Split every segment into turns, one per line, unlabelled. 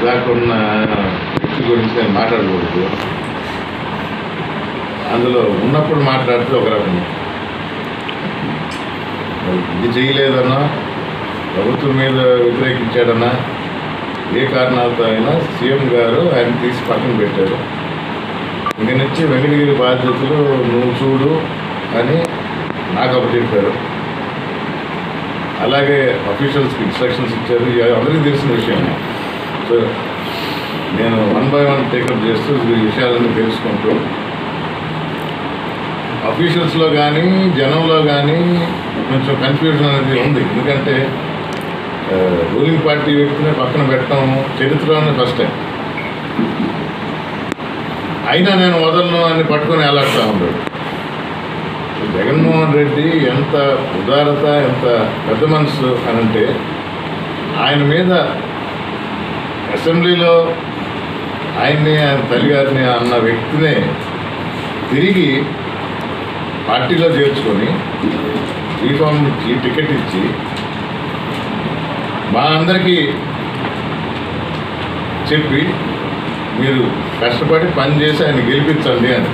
దాకా ఉన్న వ్యక్తి గురించి నేను మాట్లాడకూడదు అందులో ఉన్నప్పుడు మాట్లాడితే ఒక రకం ఇది చేయలేదన్నా ప్రభుత్వం మీద వ్యతిరేకించాడన్నా ఏ కారణాలతో అయినా సీఎం గారు ఆయన తీసి పక్కన పెట్టారు ఇంక నుంచి వెంకటగిరి బాధ్యతలు నువ్వు చూడు అని నాకు అప్పచెప్పారు అలాగే అఫీషియల్స్కి ఇన్స్ట్రక్షన్స్ ఇచ్చారు ఇవి అందరికీ తెలిసిన విషయం సో నేను వన్ బై వన్ టేకప్ చేస్తూ ఈ విషయాలన్నీ తెలుసుకుంటూ అఫీషియల్స్లో కానీ జనంలో కానీ కొంచెం కన్ఫ్యూజన్ అనేది ఉంది ఎందుకంటే రూలింగ్ పార్టీ వ్యక్తిని పక్కన పెట్టడం చరిత్రలోనే ఫస్ట్ టైం అయినా నేను వదలను అని పట్టుకొని ఎలాడుతూ ఉన్నాడు జగన్మోహన్ రెడ్డి ఎంత ఉదారత ఎంత పెద్ద మనసు అని అంటే ఆయన మీద అసెంబ్లీలో ఆయన్ని ఆయన తల్లిగారిని అన్న వ్యక్తినే తిరిగి పార్టీలో చేర్చుకొని రీఫార్మ్ ఇచ్చి టికెట్ ఇచ్చి మా అందరికీ చెప్పి మీరు కష్టపడి పని చేసి ఆయన గెలిపించండి అని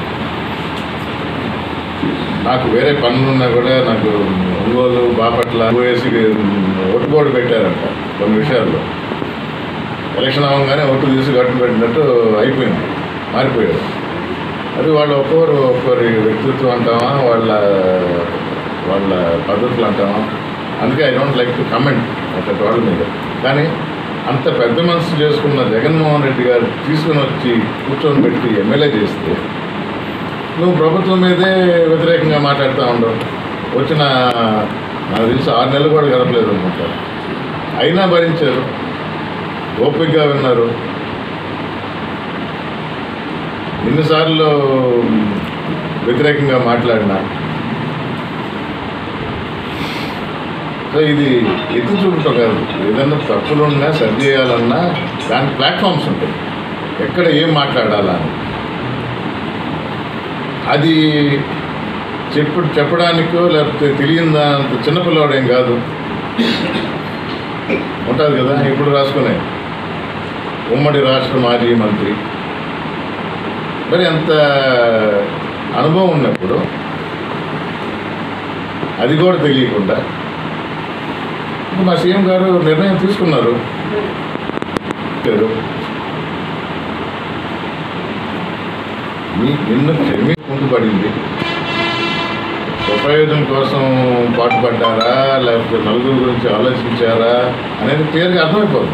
నాకు వేరే పనులు ఉన్నా కూడా నాకు ఒంగోలు బాపట్ల వేసి ఓటు బోర్డు పెట్టారంట కొన్ని విషయాల్లో ఎలక్షన్ అవ్వగానే ఓటు తీసి గట్టు పెట్టినట్టు అయిపోయింది మారిపోయారు అది వాళ్ళు ఒక్కొక్కరు ఒక్కొక్కరి వ్యక్తిత్వం అంటామా వాళ్ళ వాళ్ళ పద్ధతులు అంటామా అందుకే I don't like to comment అట్లాంటి వాళ్ళ మీద కానీ అంత పెద్ద మనసు చేసుకున్న జగన్మోహన్ రెడ్డి గారు తీసుకుని వచ్చి కూర్చొని పెట్టి ఎమ్మెల్యే చేస్తే నువ్వు ప్రభుత్వం మీదే వ్యతిరేకంగా మాట్లాడుతూ ఉండవు వచ్చిన నాకు తెలిసి ఆరు నెలలు కూడా గడపలేదు అనుకుంటా అయినా భరించారు ఓపికగా విన్నారు ఎన్నిసార్లు వ్యతిరేకంగా మాట్లాడినా సో ఇది ఎత్తి చూపటం కాదు ఏదన్నా తప్పులు ఉన్నా సరి చేయాలన్నా దానికి ప్లాట్ఫామ్స్ ఉంటాయి ఎక్కడ ఏం మాట్లాడాలా అని అది చెప్పు చెప్పడానికో లేకపోతే తెలియదా అంత చిన్నపిల్లవాడేం కాదు ఉంటుంది కదా ఇప్పుడు రాసుకునే ఉమ్మడి రాష్ట్ర మాజీ మంత్రి మరి అంత అనుభవం ఉన్నప్పుడు అది కూడా తెలియకుండా ఇప్పుడు మా సీఎం గారు నిర్ణయం తీసుకున్నారు లేదు. మీ నిన్ను క్షమి ముందుపడింది స్వప్రయోజనం కోసం పాటుపడ్డారా లేకపోతే నలుగురు గురించి ఆలోచించారా అనేది క్లియర్గా అర్థమైపోతుంది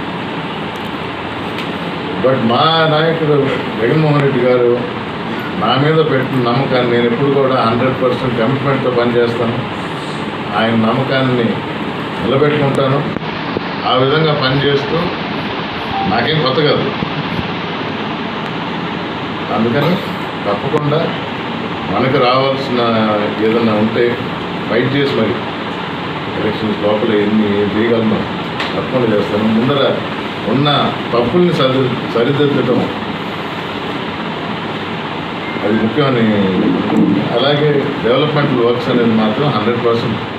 బట్ మా నాయకుడు జగన్మోహన్ రెడ్డి గారు నా మీద పెట్టిన నమ్మకాన్ని నేను ఎప్పుడు కూడా హండ్రెడ్ పర్సెంట్ కమిట్మెంట్తో పనిచేస్తాను ఆయన నమ్మకాన్ని నిలబెట్టుకుంటాను ఆ విధంగా పనిచేస్తూ నాకేం కొత్త కాదు అందుకని తప్పకుండా మనకు రావాల్సిన ఏదన్నా ఉంటే ఫైట్ చేసి మరి ఎలక్షన్స్ లోపల ఎన్ని ఏం చేయగలను తప్పకుండా చేస్తాను ముందర ఉన్న తప్పుల్ని సరి సరిదిద్దటం అది ముఖ్యమని అలాగే డెవలప్మెంట్ వర్క్స్ అనేది మాత్రం హండ్రెడ్ పర్సెంట్